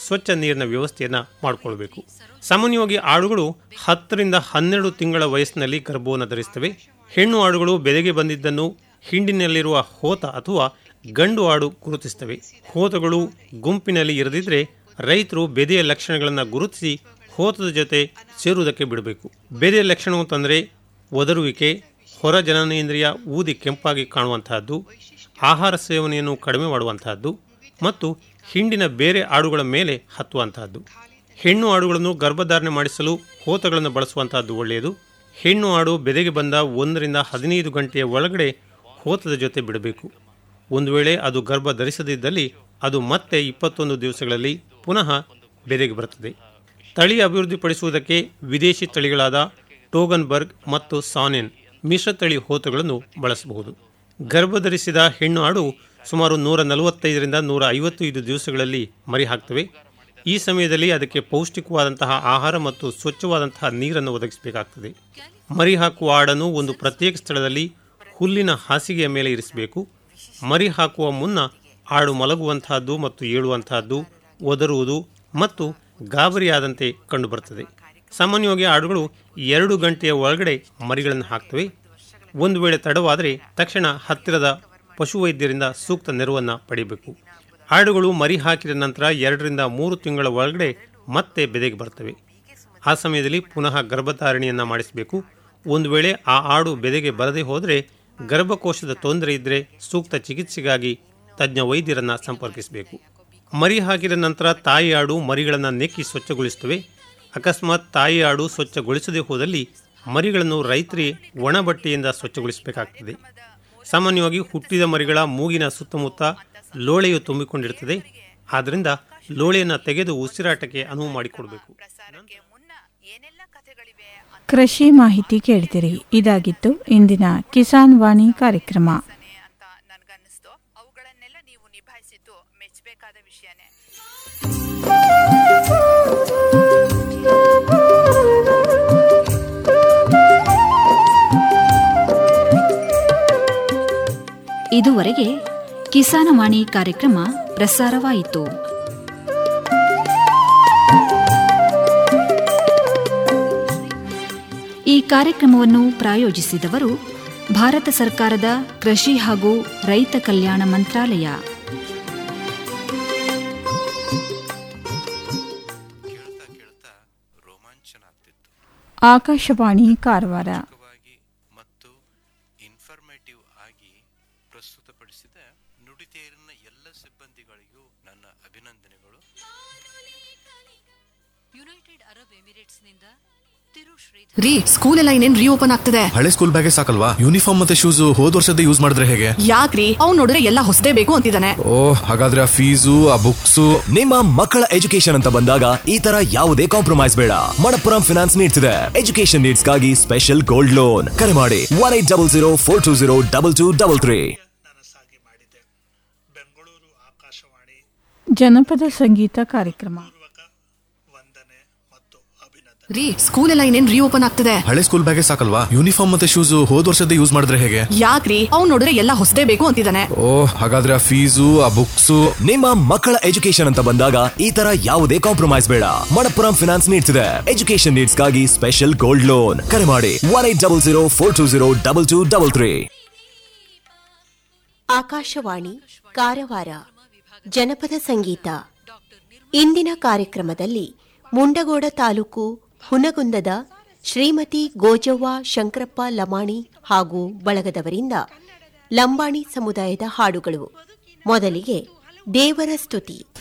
ಸ್ವಚ್ಛ ನೀರಿನ ವ್ಯವಸ್ಥೆಯನ್ನು ಮಾಡಿಕೊಳ್ಬೇಕು ಸಾಮಾನ್ಯವಾಗಿ ಆಡುಗಳು ಹತ್ತರಿಂದ ಹನ್ನೆರಡು ತಿಂಗಳ ವಯಸ್ಸಿನಲ್ಲಿ ಗರ್ಭವನ್ನು ಧರಿಸ್ತವೆ ಹೆಣ್ಣು ಆಡುಗಳು ಬೆದೆಗೆ ಬಂದಿದ್ದನ್ನು ಹಿಂಡಿನಲ್ಲಿರುವ ಹೋತ ಅಥವಾ ಗಂಡು ಆಡು ಗುರುತಿಸ್ತವೆ ಹೋತಗಳು ಗುಂಪಿನಲ್ಲಿ ಇರದಿದ್ರೆ ರೈತರು ಬೆದೆಯ ಲಕ್ಷಣಗಳನ್ನು ಗುರುತಿಸಿ ಹೋತದ ಜೊತೆ ಸೇರುವುದಕ್ಕೆ ಬಿಡಬೇಕು ಬೆದೆಯ ಲಕ್ಷಣವು ತಂದರೆ ಒದರುವಿಕೆ ಹೊರ ಜನನೇಂದ್ರಿಯ ಊದಿ ಕೆಂಪಾಗಿ ಕಾಣುವಂತಹದ್ದು ಆಹಾರ ಸೇವನೆಯನ್ನು ಕಡಿಮೆ ಮಾಡುವಂತಹದ್ದು ಮತ್ತು ಹಿಂಡಿನ ಬೇರೆ ಆಡುಗಳ ಮೇಲೆ ಹತ್ತುವಂತಹದ್ದು ಹೆಣ್ಣು ಆಡುಗಳನ್ನು ಗರ್ಭಧಾರಣೆ ಮಾಡಿಸಲು ಹೋತಗಳನ್ನು ಬಳಸುವಂತಹದ್ದು ಒಳ್ಳೆಯದು ಹೆಣ್ಣು ಆಡು ಬೆದೆಗೆ ಬಂದ ಒಂದರಿಂದ ಹದಿನೈದು ಗಂಟೆಯ ಒಳಗಡೆ ಹೋತದ ಜೊತೆ ಬಿಡಬೇಕು ಒಂದು ವೇಳೆ ಅದು ಗರ್ಭ ಧರಿಸದಿದ್ದಲ್ಲಿ ಅದು ಮತ್ತೆ ಇಪ್ಪತ್ತೊಂದು ದಿವಸಗಳಲ್ಲಿ ಪುನಃ ಬೆದೆಗೆ ಬರುತ್ತದೆ ತಳಿ ಅಭಿವೃದ್ಧಿಪಡಿಸುವುದಕ್ಕೆ ವಿದೇಶಿ ತಳಿಗಳಾದ ಟೋಗನ್ಬರ್ಗ್ ಮತ್ತು ಸಾನೆನ್ ಮಿಶ್ರತಳಿ ಹೋತಗಳನ್ನು ಬಳಸಬಹುದು ಗರ್ಭಧರಿಸಿದ ಹೆಣ್ಣು ಆಡು ಸುಮಾರು ನೂರ ನಲವತ್ತೈದರಿಂದ ನೂರ ಐವತ್ತೈದು ದಿವಸಗಳಲ್ಲಿ ಮರಿ ಹಾಕ್ತವೆ ಈ ಸಮಯದಲ್ಲಿ ಅದಕ್ಕೆ ಪೌಷ್ಟಿಕವಾದಂತಹ ಆಹಾರ ಮತ್ತು ಸ್ವಚ್ಛವಾದಂತಹ ನೀರನ್ನು ಒದಗಿಸಬೇಕಾಗ್ತದೆ ಮರಿ ಹಾಕುವ ಆಡನ್ನು ಒಂದು ಪ್ರತ್ಯೇಕ ಸ್ಥಳದಲ್ಲಿ ಹುಲ್ಲಿನ ಹಾಸಿಗೆಯ ಮೇಲೆ ಇರಿಸಬೇಕು ಮರಿ ಹಾಕುವ ಮುನ್ನ ಆಡು ಮಲಗುವಂತಹದ್ದು ಮತ್ತು ಏಳುವಂತಹದ್ದು ಒದರುವುದು ಮತ್ತು ಗಾಬರಿಯಾದಂತೆ ಕಂಡುಬರುತ್ತದೆ ಸಾಮಾನ್ಯವಾಗಿ ಆಡುಗಳು ಎರಡು ಗಂಟೆಯ ಒಳಗಡೆ ಮರಿಗಳನ್ನು ಹಾಕ್ತವೆ ಒಂದು ವೇಳೆ ತಡವಾದರೆ ತಕ್ಷಣ ಹತ್ತಿರದ ಪಶುವೈದ್ಯರಿಂದ ಸೂಕ್ತ ನೆರವನ್ನು ಪಡೆಯಬೇಕು ಆಡುಗಳು ಮರಿ ಹಾಕಿದ ನಂತರ ಎರಡರಿಂದ ಮೂರು ತಿಂಗಳ ಒಳಗಡೆ ಮತ್ತೆ ಬೆದೆಗೆ ಬರ್ತವೆ ಆ ಸಮಯದಲ್ಲಿ ಪುನಃ ಗರ್ಭಧಾರಣೆಯನ್ನು ಮಾಡಿಸಬೇಕು ಒಂದು ವೇಳೆ ಆ ಆಡು ಬೆದೆಗೆ ಬರದೇ ಹೋದರೆ ಗರ್ಭಕೋಶದ ತೊಂದರೆ ಇದ್ದರೆ ಸೂಕ್ತ ಚಿಕಿತ್ಸೆಗಾಗಿ ತಜ್ಞ ವೈದ್ಯರನ್ನು ಸಂಪರ್ಕಿಸಬೇಕು ಮರಿ ಹಾಕಿದ ನಂತರ ತಾಯಿ ಆಡು ಮರಿಗಳನ್ನು ನೆಕ್ಕಿ ಸ್ವಚ್ಛಗೊಳಿಸುತ್ತವೆ ಅಕಸ್ಮಾತ್ ತಾಯಿ ಆಡು ಸ್ವಚ್ಛಗೊಳಿಸದೇ ಹೋದಲ್ಲಿ ಮರಿಗಳನ್ನು ರೈತರಿ ಒಣ ಬಟ್ಟೆಯಿಂದ ಸ್ವಚ್ಛಗೊಳಿಸಬೇಕಾಗ್ತದೆ ಸಾಮಾನ್ಯವಾಗಿ ಹುಟ್ಟಿದ ಮರಿಗಳ ಮೂಗಿನ ಸುತ್ತಮುತ್ತ ಲೋಳೆಯು ತುಂಬಿಕೊಂಡಿರುತ್ತದೆ ಆದ್ದರಿಂದ ಲೋಳೆಯನ್ನು ತೆಗೆದು ಉಸಿರಾಟಕ್ಕೆ ಅನುವು ಮಾಡಿಕೊಡಬೇಕು ಕೃಷಿ ಮಾಹಿತಿ ಕೇಳ್ತೀರಿ ಇದಾಗಿತ್ತು ಇಂದಿನ ಕಿಸಾನ್ ವಾಣಿ ಕಾರ್ಯಕ್ರಮ ಇದುವರೆಗೆ ಕಿಸಾನವಾಣಿ ಕಾರ್ಯಕ್ರಮ ಪ್ರಸಾರವಾಯಿತು ಈ ಕಾರ್ಯಕ್ರಮವನ್ನು ಪ್ರಾಯೋಜಿಸಿದವರು ಭಾರತ ಸರ್ಕಾರದ ಕೃಷಿ ಹಾಗೂ ರೈತ ಕಲ್ಯಾಣ ಮಂತ್ರಾಲಯ ಆಕಾಶವಾಣಿ ಕಾರವಾರ ಮತ್ತು ಇನ್ಫಾರ್ಮೇಟಿವ್ ಆಗಿ ಪ್ರಸ್ತುತಪಡಿಸಿದ ನುಡಿತೇರಿನ ಎಲ್ಲ ಸಿಬ್ಬಂದಿಗಳಿಗೂ ನನ್ನ ಅಭಿನಂದನೆಗಳು ಯುನೈಟೆಡ್ ಅರಬ್ ಎಮಿರೇಟ್ಸ್ನಿಂದ ತಿರು ಶ್ರೀ ರೀ ಸ್ಕೂಲ್ ಎಲ್ಲ ಇನ್ನೇನ್ ರೀಓಪನ್ ಆಗ್ತದೆ ಹಳೆ ಸ್ಕೂಲ್ ಬ್ಯಾಗೆ ಸಾಕಲ್ವಾ ಯೂನಿಫಾರ್ಮ್ ಮತ್ತೆ ಶೂಸ್ ಹೋದ್ ವರ್ಷದ ಯೂಸ್ ಮಾಡಿದ್ರೆ ಹೇಗೆ ಯಾಕ್ರಿ ಅವ್ನು ನೋಡಿದ್ರೆ ಎಲ್ಲ ಹೊಸದೇ ಬೇಕು ಅಂತಿದ್ದಾನೆ ಓ ಹಾಗಾದ್ರೆ ಆ ಫೀಸು ಆ ಬುಕ್ಸು ನಿಮ್ಮ ಮಕ್ಕಳ ಎಜುಕೇಶನ್ ಅಂತ ಬಂದಾಗ ಈ ತರ ಯಾವುದೇ ಕಾಂಪ್ರಮೈಸ್ ಬೇಡ ಮಣಪ್ಪುರಂ ಫಿನಾನ್ಸ್ ನೀಡ್ತಿದೆ ಎಜುಕೇಶನ್ ನೀಡ್ಸ್ಗಾಗಿ ಸ್ಪೆಷಲ್ ಗೋಲ್ಡ್ ಲೋನ್ ಕರೆ ಮಾಡಿ one eight double zero four two zero double two double three ಜನಪದ ಸಂಗೀತ ಕಾರ್ಯಕ್ರಮ ರೀ ಸ್ಕೂಲ್ ಎಲ್ಲ ಇನ್ನೇನ್ ರೀಓಪನ್ ಆಗ್ತದೆ ಹಳೆ ಸ್ಕೂಲ್ ಬ್ಯಾಗೆ ಸಾಕಲ್ವಾ ಯೂನಿಫಾರ್ಮ್ ಮತ್ತೆ ಶೂಸ್ ಹೋದ್ ವರ್ಷದ ಯೂಸ್ ಮಾಡಿದ್ರೆ ಹೇಗೆ ಯಾಕ್ರಿ ಅವ್ನು ನೋಡಿದ್ರೆ ಎಲ್ಲ ಹೊಸದೇ ಬೇಕು ಅಂತಿದ್ದಾನೆ ಓ ಹಾಗಾದ್ರೆ ಆ ಫೀಸು ಆ ಬುಕ್ಸು ನಿಮ್ಮ ಮಕ್ಕಳ ಎಜುಕೇಶನ್ ಅಂತ ಬಂದಾಗ ಈ ತರ ಯಾವುದೇ ಕಾಂಪ್ರಮೈಸ್ ಬೇಡ ಮಣಪ್ಪುರಂ ಫಿನಾನ್ಸ್ ನೀಡ್ತಿದೆ ಎಜುಕೇಶನ್ ನೀಡ್ಸ್ಗಾಗಿ ಸ್ಪೆಷಲ್ ಗೋಲ್ಡ್ ಲೋನ್ ಕರೆ ಮಾಡಿ one eight double zero four two zero double two double three Akashvani Karwar ಜನಪದ ಸಂಗೀತ ಇಂದಿನ ಕಾರ್ಯಕ್ರಮದಲ್ಲಿ ಮುಂಡಗೋಡ ತಾಲೂಕು ಹುನಗುಂದದ ಶ್ರೀಮತಿ ಗೋಜವ್ವ ಶಂಕರಪ್ಪ ಲಮಾಣಿ ಹಾಗೂ ಬಳಗದವರಿಂದ ಲಂಬಾಣಿ ಸಮುದಾಯದ ಹಾಡುಗಳು ಮೊದಲಿಗೆ ದೇವರ ಸ್ತುತಿ